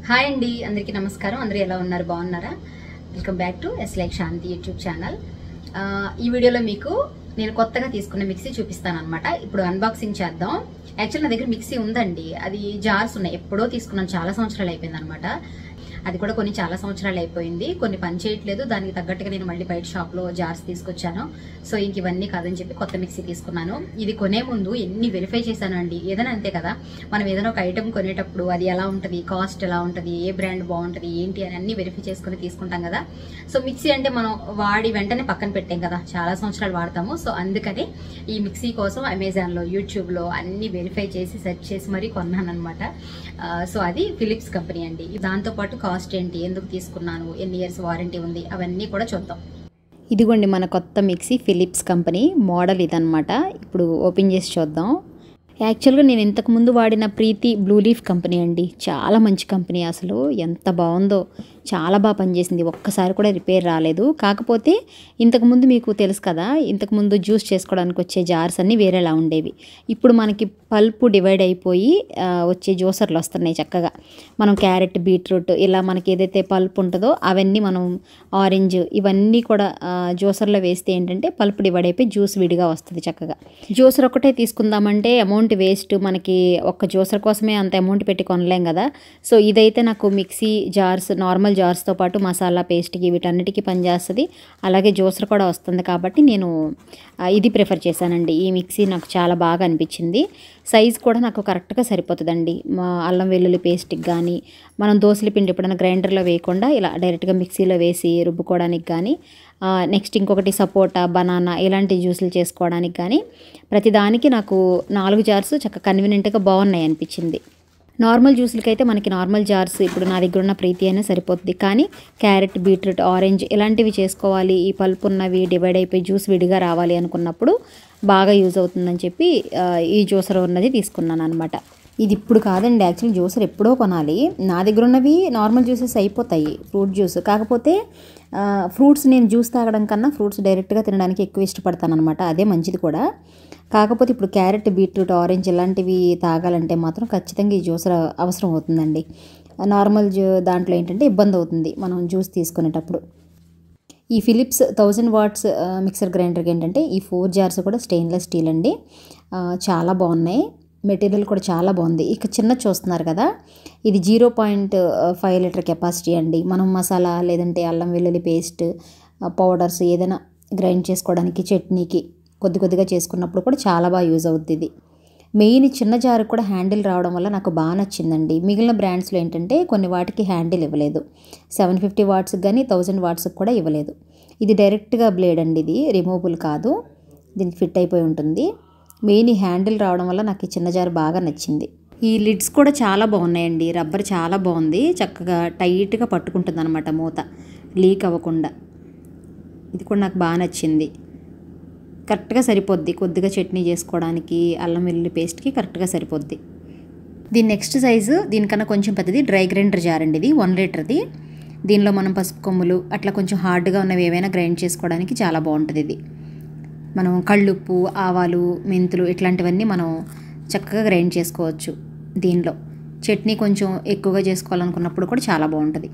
hi అండి అందరికీ నమస్కారం అందరూ ఎలా ఉన్నారు బాగున్నారా welcome back to S like Shanti YouTube channel ఆ, ఈ వీడియోలో మీకు నేను కొత్తగా తీసుకున్న మిక్సీ చూపిస్తాను అనమాట ఇప్పుడు అన్బాక్సింగ్ చేద్దాం యాక్చువల్ నా దగ్గర మిక్సీ ఉందండి అది జార్స్ ఉన్నాయి ఎప్పుడో తీసుకున్నాను చాలా సంవత్సరాలు అయిపోయింది అనమాట అది కూడా కొన్ని చాలా సంవత్సరాలు అయిపోయింది కొన్ని పని చేయట్లేదు దానికి తగ్గట్టుగా నేను మళ్ళీ బయట షాప్లో జార్స్ తీసుకొచ్చాను సో ఇంక ఇవన్నీ కాదని చెప్పి కొత్త మిక్సీ తీసుకున్నాను ఇది కొనే ముందు ఎన్ని వెరిఫై చేశాను అండి ఏదైనా అంతే కదా మనం ఏదైనా ఒక ఐటెం కొనేటప్పుడు అది ఎలా ఉంటుంది కాస్ట్ ఎలా ఉంటుంది ఏ బ్రాండ్ బాగుంటుంది ఏంటి అని అన్ని వెరిఫై చేసుకుని తీసుకుంటాం కదా సో మిక్సీ అంటే మనం వాడి వెంటనే పక్కన పెట్టాం కదా చాలా సంవత్సరాలు వాడతాము సో అందుకని ఈ మిక్సీ కోసం అమెజాన్లో యూట్యూబ్లో అన్ని వెరిఫై చేసి సెర్చ్ చేసి మరీ కొన్నాను అనమాట సో అది ఫిలిప్స్ కంపెనీ అండి దాంతోపాటు కాస్ట్ ఏంటి ఎందుకు తీసుకున్నాను ఎన్ని ఇయర్స్ వారంటీ ఉంది అవన్నీ కూడా చూద్దాం ఇదిగోండి మన కొత్త మిక్సీ ఫిలిప్స్ కంపెనీ మోడల్ ఇదనమాట ఇప్పుడు ఓపెన్ చేసి చూద్దాం యాక్చువల్గా నేను ఇంతకు ముందు వాడిన ప్రీతి బ్లూ లీఫ్ కంపెనీ అండి చాలా మంచి కంపెనీ అసలు ఎంత బాగుందో చాలా బాగా పనిచేసింది ఒక్కసారి కూడా రిపేర్ రాలేదు కాకపోతే ఇంతకుముందు మీకు తెలుసు కదా ఇంతకుముందు జ్యూస్ చేసుకోవడానికి వచ్చే జార్స్ అన్నీ వేరేలా ఉండేవి ఇప్పుడు మనకి పల్పు డివైడ్ అయిపోయి ఆ, వచ్చే జ్యూసర్లు వస్తున్నాయి చక్కగా మనం క్యారెట్ బీట్రూట్ ఇలా మనకి ఏదైతే పల్ప్ ఉంటుందో అవన్నీ మనం ఆరెంజ్ ఇవన్నీ కూడా ఆ, జ్యూసర్లో వేస్తే ఏంటంటే పల్ప్ డివైడ్ అయిపోయి జ్యూస్ విడిగా వస్తుంది చక్కగా జ్యూసర్ ఒకటే తీసుకుందామంటే అమౌంట్ వేస్ట్ మనకి ఒక్క జ్యూసర్ కోసమే అంత అమౌంట్ పెట్టి కొనలేం కదా సో ఇదైతే నాకు మిక్సీ జార్స్ నార్మల్ జార్స్తో పాటు మసాలా పేస్ట్కి వీటన్నిటికీ పనిచేస్తుంది అలాగే జ్యూసర్ కూడా వస్తుంది కాబట్టి నేను ఆ, ఇది ప్రిఫర్ చేశానండి ఈ మిక్సీ నాకు చాలా బాగా అనిపించింది సైజ్ కూడా నాకు కరెక్ట్గా సరిపోతుందండి మా అల్లం వెల్లుల్లి పేస్ట్కి కానీ మనం దోసల పిండి ఎప్పుడైనా గ్రైండర్లో వేయకుండా ఇలా డైరెక్ట్గా మిక్సీలో వేసి రుబ్బుకోవడానికి కానీ నెక్స్ట్ ఇంకొకటి సపోటా బనానా ఇలాంటి జ్యూసులు చేసుకోవడానికి కానీ ప్రతిదానికి నాకు నాలుగు జార్స్ చక్కగా కన్వీనియంట్గా బాగున్నాయి అనిపించింది నార్మల్ జ్యూసులకి అయితే మనకి నార్మల్ జార్స్ ఇప్పుడు నా దగ్గర ఉన్న ప్రీతి అయినా సరిపోతుంది కానీ క్యారెట్ బీట్రూట్ ఆరెంజ్ ఇలాంటివి చేసుకోవాలి ఈ పల్పు ఉన్నవి డివైడ్ అయిపోయి జ్యూస్ విడిగా రావాలి అనుకున్నప్పుడు బాగా యూజ్ అవుతుందని చెప్పి ఆ, ఈ జ్యూసర్ ఉన్నది తీసుకున్నాను అనమాట ఇది ఇప్పుడు కాదండి యాక్చువల్లీ జ్యూసర్ ఎప్పుడో కొనాలి నా దగ్గర ఉన్నవి నార్మల్ జ్యూసెస్ అయిపోతాయి ఫ్రూట్ జ్యూస్ కాకపోతే ఆ, ఫ్రూట్స్ నేను జ్యూస్ తాగడం కన్నా ఫ్రూట్స్ డైరెక్ట్గా తినడానికి ఎక్కువ ఇష్టపడతాను అనమాట అదే మంచిది కూడా కాకపోతే ఇప్పుడు క్యారెట్ బీట్రూట్ ఆరెంజ్ ఇలాంటివి తాగాలంటే మాత్రం ఖచ్చితంగా ఈ జ్యూసర్ అవసరం అవుతుందండి నార్మల్ జ్యూ దాంట్లో ఏంటంటే ఇబ్బంది అవుతుంది మనం జ్యూస్ తీసుకునేటప్పుడు ఈ ఫిలిప్స్ థౌజండ్ వాట్స్ ఆ, మిక్సర్ గ్రైండర్కి ఏంటంటే ఈ ఫోర్ జార్స్ కూడా స్టెయిన్లెస్ స్టీల్ అండి ఆ, చాలా బాగున్నాయి మెటీరియల్ కూడా చాలా బాగుంది ఇక చిన్న చూస్తున్నారు కదా ఇది zero point five litre capacity అండి మనం మసాలా లేదంటే అల్లం వెల్లుల్లి పేస్ట్ పౌడర్స్ ఏదైనా గ్రైండ్ చేసుకోవడానికి చట్నీకి కొద్ది కొద్దిగా చేసుకున్నప్పుడు కూడా చాలా బాగా యూజ్ అవుతుంది ఇది మెయిన్ చిన్న జారు కూడా హ్యాండిల్ రావడం వల్ల నాకు బాగా నచ్చిందండి మిగిలిన బ్రాండ్స్లో ఏంటంటే కొన్ని వాటికి హ్యాండిల్ ఇవ్వలేదు సెవెన్ ఫిఫ్టీ వాట్స్కి కానీ థౌజండ్ వాట్స్కి కూడా ఇవ్వలేదు ఇది డైరెక్ట్గా బ్లేడ్ అండి ఇది రిమూవబుల్ కాదు దీనికి ఫిట్ అయిపోయి ఉంటుంది మెయిన్ ఈ హ్యాండిల్ రావడం వల్ల నాకు ఈ చిన్న జారు బాగా నచ్చింది ఈ లిడ్స్ కూడా చాలా బాగున్నాయండి రబ్బర్ చాలా బాగుంది చక్కగా టైట్గా పట్టుకుంటుంది అనమాట మూత లీక్ అవ్వకుండా ఇది కూడా నాకు బాగా నచ్చింది కరెక్ట్గా సరిపోద్ది కొద్దిగా చట్నీ చేసుకోవడానికి అల్లం వెల్లుల్లి పేస్ట్కి కరెక్ట్గా సరిపోద్ది దీని నెక్స్ట్ సైజు దీనికన్నా కొంచెం పెద్దది డ్రై గ్రైండర్ జార్ అండి ఇది వన్ లీటర్ది దీనిలో మనం పసుపు కొమ్ములు అట్లా కొంచెం హార్డ్గా ఉన్నవి ఏవైనా గ్రైండ్ చేసుకోవడానికి చాలా బాగుంటుంది ఇది మనం కళ్ళుప్పు ఆవాలు మెంతులు ఇట్లాంటివన్నీ మనం చక్కగా గ్రైండ్ చేసుకోవచ్చు దీనిలో చట్నీ కొంచెం ఎక్కువగా చేసుకోవాలనుకున్నప్పుడు కూడా చాలా బాగుంటుంది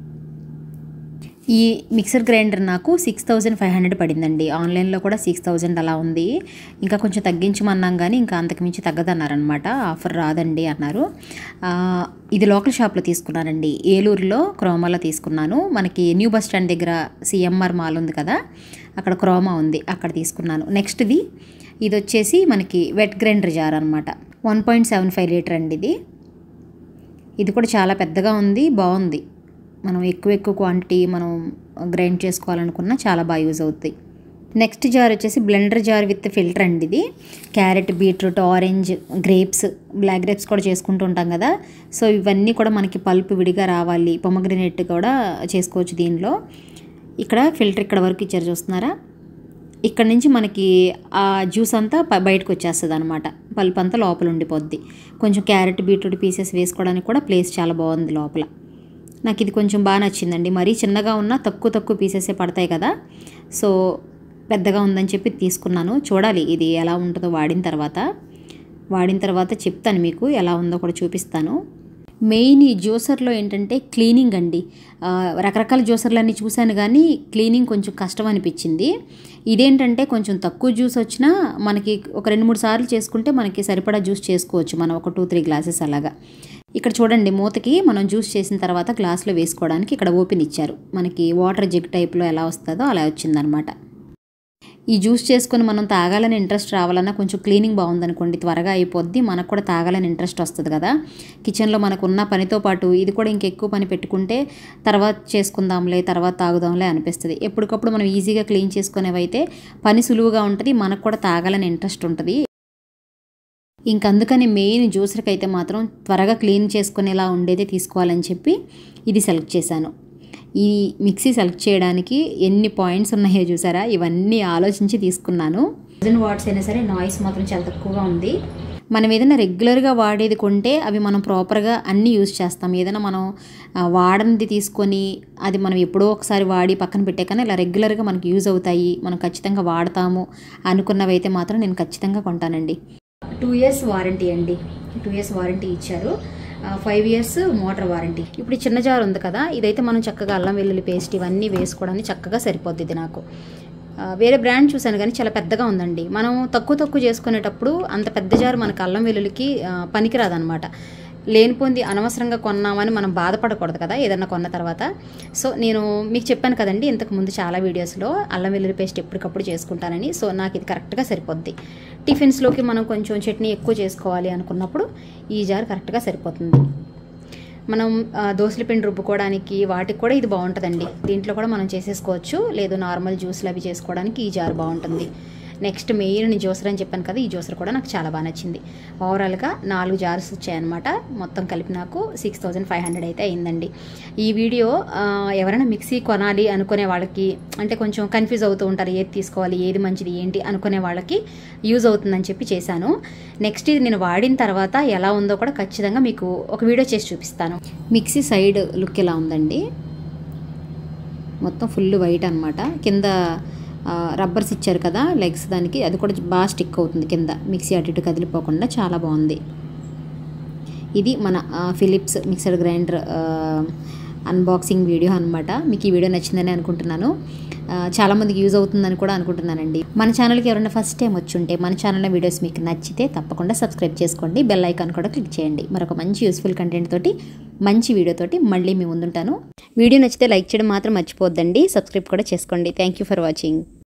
ఈ మిక్సర్ గ్రైండర్ నాకు సిక్స్ థౌజండ్ ఫైవ్ హండ్రెడ్ పడిందండి ఆన్లైన్లో కూడా సిక్స్ థౌజండ్ అలా ఉంది ఇంకా కొంచెం తగ్గించమన్నాం కానీ ఇంకా అంతకుమించి తగ్గదన్నారనమాట ఆఫర్ రాదండి అన్నారు ఆ, ఇది లోకల్ షాప్లో తీసుకున్నానండి ఏలూరులో క్రోమాలో తీసుకున్నాను మనకి న్యూ బస్ స్టాండ్ దగ్గర సిఎంఆర్ మాల్ ఉంది కదా అక్కడ క్రోమా ఉంది అక్కడ తీసుకున్నాను నెక్స్ట్ది ఇది వచ్చేసి మనకి వెట్ గ్రైండర్ జార్ అనమాట one point seven five litre అండి ఇది ఇది కూడా చాలా పెద్దగా ఉంది బాగుంది మనం ఎక్కువ ఎక్కువ క్వాంటిటీ మనం గ్రైండ్ చేసుకోవాలనుకున్నా చాలా బాగా యూజ్ అవుతాయి నెక్స్ట్ జార్ వచ్చేసి బ్లెండర్ జార్ విత్ ఫిల్టర్ అండి ఇది carrot beetroot orange grapes black grapes కూడా చేసుకుంటూ ఉంటాం కదా సో ఇవన్నీ కూడా మనకి పల్పు విడిగా రావాలి పొమగ్రనేట్ కూడా చేసుకోవచ్చు దీనిలో ఇక్కడ ఫిల్టర్ ఇక్కడ వరకు ఇచ్చారు చూస్తున్నారా ఇక్కడ నుంచి మనకి ఆ జ్యూస్ అంతా ప- బయటకు వచ్చేస్తుంది అనమాట పల్ప్ అంతా లోపల ఉండిపోద్ది కొంచెం క్యారెట్ బీట్రూట్ పీసెస్ వేసుకోవడానికి కూడా ప్లేస్ చాలా బాగుంది లోపల నాకు ఇది కొంచెం బాగా నచ్చిందండి మరీ చిన్నగా ఉన్న తక్కువ తక్కువ పీసెసే పడతాయి కదా సో పెద్దగా ఉందని చెప్పి తీసుకున్నాను చూడాలి ఇది ఎలా ఉంటుందో వాడిన తర్వాత వాడిన తర్వాత చెప్తాను మీకు ఎలా ఉందో కూడా చూపిస్తాను మెయిన్ ఈ జ్యూసర్లో ఏంటంటే క్లీనింగ్ అండి ఆ, రకరకాల జ్యూసర్లన్నీ చూశాను కానీ క్లీనింగ్ కొంచెం కష్టం అనిపించింది ఇదేంటంటే కొంచెం తక్కువ జ్యూస్ వచ్చినా మనకి ఒక రెండు మూడు సార్లు చేసుకుంటే మనకి సరిపడా జ్యూస్ చేసుకోవచ్చు మనం ఒక టూ త్రీ గ్లాసెస్ అలాగా ఇక్కడ చూడండి మూతకి మనం జ్యూస్ చేసిన తర్వాత గ్లాస్లో వేసుకోవడానికి ఇక్కడ ఓపెన్ ఇచ్చారు మనకి వాటర్ జగ్ టైప్లో ఎలా వస్తుందో అలా వచ్చిందనమాట ఈ జ్యూస్ చేసుకొని మనం తాగాలని ఇంట్రెస్ట్ రావాలన్నా కొంచెం క్లీనింగ్ బాగుందనుకోండి త్వరగా అయిపోద్ది మనకు కూడా తాగాలని ఇంట్రెస్ట్ వస్తుంది కదా కిచెన్లో మనకు ఉన్న పనితో పాటు ఇది కూడా ఇంకెక్కువ పని పెట్టుకుంటే తర్వాత చేసుకుందాంలే తర్వాత తాగుదాంలే అనిపిస్తుంది ఎప్పటికప్పుడు మనం ఈజీగా క్లీన్ చేసుకునేవైతే పని సులువుగా ఉంటుంది మనకు కూడా తాగాలని ఇంట్రెస్ట్ ఉంటుంది ఇంకందుకని మెయిన్ జ్యూసర్కి అయితే మాత్రం త్వరగా క్లీన్ చేసుకునేలా ఉండేదే తీసుకోవాలని చెప్పి ఇది సెలెక్ట్ చేశాను ఈ మిక్సీ సెలెక్ట్ చేయడానికి ఎన్ని పాయింట్స్ ఉన్నాయో చూసారా ఇవన్నీ ఆలోచించి తీసుకున్నాను థౌజండ్ వాట్స్ అయినా సరే నాయిస్ మాత్రం చాలా తక్కువగా ఉంది మనం ఏదైనా రెగ్యులర్గా వాడేది కొంటే అవి మనం ప్రాపర్గా అన్నీ యూజ్ చేస్తాం ఏదైనా మనం ఆ, వాడనిది తీసుకొని అది మనం ఎప్పుడో ఒకసారి వాడి పక్కన పెట్టే కన్నా ఇలా రెగ్యులర్గా మనకి యూజ్ అవుతాయి మనం ఖచ్చితంగా వాడతాము అనుకున్నవి అయితే మాత్రం నేను ఖచ్చితంగా కొంటానండి టూ ఇయర్స్ వారంటీ అండి టూ ఇయర్స్ వారంటీ ఇచ్చారు ఫైవ్ ఇయర్స్ మోటార్ వారంటీ ఇప్పుడు ఈ చిన్న జార్ ఉంది కదా ఇదైతే మనం చక్కగా అల్లం వెల్లుల్లి పేస్ట్ ఇవన్నీ వేసుకోవడానికి చక్కగా సరిపోద్ది ఇది నాకు ఆ, వేరే బ్రాండ్ చూశాను కానీ చాలా పెద్దగా ఉందండి మనం తక్కువ తక్కువ చేసుకునేటప్పుడు అంత పెద్ద జారు మనకు అల్లం వెల్లుల్లికి ఆ, పనికిరాదనమాట లేనిపోయింది అనవసరంగా కొన్నామని మనం బాధపడకూడదు కదా ఏదన్నా కొన్న తర్వాత సో నేను మీకు చెప్పాను కదండి ఇంతకు ముందు చాలా వీడియోస్లో అల్లం వెల్లుల్లి పేస్ట్ ఎప్పటికప్పుడు చేసుకుంటానని సో నాకు ఇది కరెక్ట్గా సరిపోద్ది టిఫిన్స్లోకి మనం కొంచెం చట్నీ ఎక్కువ చేసుకోవాలి అనుకున్నప్పుడు ఈ జార్ కరెక్ట్గా సరిపోతుంది మనం ఆ, దోసల పిండి రుబ్బుకోవడానికి వాటికి కూడా ఇది బాగుంటుందండి దీంట్లో కూడా మనం చేసేసుకోవచ్చు లేదు నార్మల్ జ్యూస్లు అవి చేసుకోవడానికి ఈ జార్ బాగుంటుంది నెక్స్ట్ మెయిన్ జ్యూసర్ అని చెప్పాను కదా ఈ జ్యూసర్ కూడా నాకు చాలా బాగా నచ్చింది ఓవరాల్గా నాలుగు జార్స్ వచ్చాయన్నమాట మొత్తం కలిపి నాకు సిక్స్ థౌజండ్ ఫైవ్ హండ్రెడ్ అయితే అయిందండి ఈ వీడియో ఆ, ఎవరైనా మిక్సీ కొనాలి అనుకునే వాళ్ళకి అంటే కొంచెం కన్ఫ్యూజ్ అవుతూ ఉంటారు ఏది తీసుకోవాలి ఏది మంచిది ఏంటి అనుకునే వాళ్ళకి యూజ్ అవుతుందని చెప్పి చేశాను నెక్స్ట్ ఇది నేను వాడిన తర్వాత ఎలా ఉందో కూడా ఖచ్చితంగా మీకు ఒక వీడియో చేసి చూపిస్తాను మిక్సీ సైడ్ లుక్ ఎలా ఉందండి మొత్తం ఫుల్ వైట్ అనమాట కింద ఆ, రబ్బర్స్ ఇచ్చారు కదా లెగ్స్ దానికి అది కూడా బాగా స్టిక్ అవుతుంది కింద మిక్సీ అటు ఇటు కదిలిపోకుండా చాలా బాగుంది ఇది మన ఆ, ఫిలిప్స్ మిక్సర్ గ్రైండర్ ఆ, అన్బాక్సింగ్ వీడియో అనమాట మీకు ఈ వీడియో నచ్చిందని అనుకుంటున్నాను ఆ, చాలామందికి యూజ్ అవుతుందని కూడా అనుకుంటున్నానండి మన ఛానల్కి ఎవరైనా ఫస్ట్ టైం వచ్చి ఉంటే మన ఛానల్లో వీడియోస్ మీకు నచ్చితే తప్పకుండా సబ్స్క్రైబ్ చేసుకోండి బెల్ ఐకాన్ కూడా క్లిక్ చేయండి మరొక మంచి యూస్ఫుల్ కంటెంట్ తోటి మంచి వీడియోతోటి మళ్ళీ మీ ముందుంటాను వీడియో నచ్చితే లైక్ చేయడం మాత్రం మర్చిపోద్దండి సబ్స్క్రైబ్ కూడా చేసుకోండి థ్యాంక్ యూ ఫర్ వాచింగ్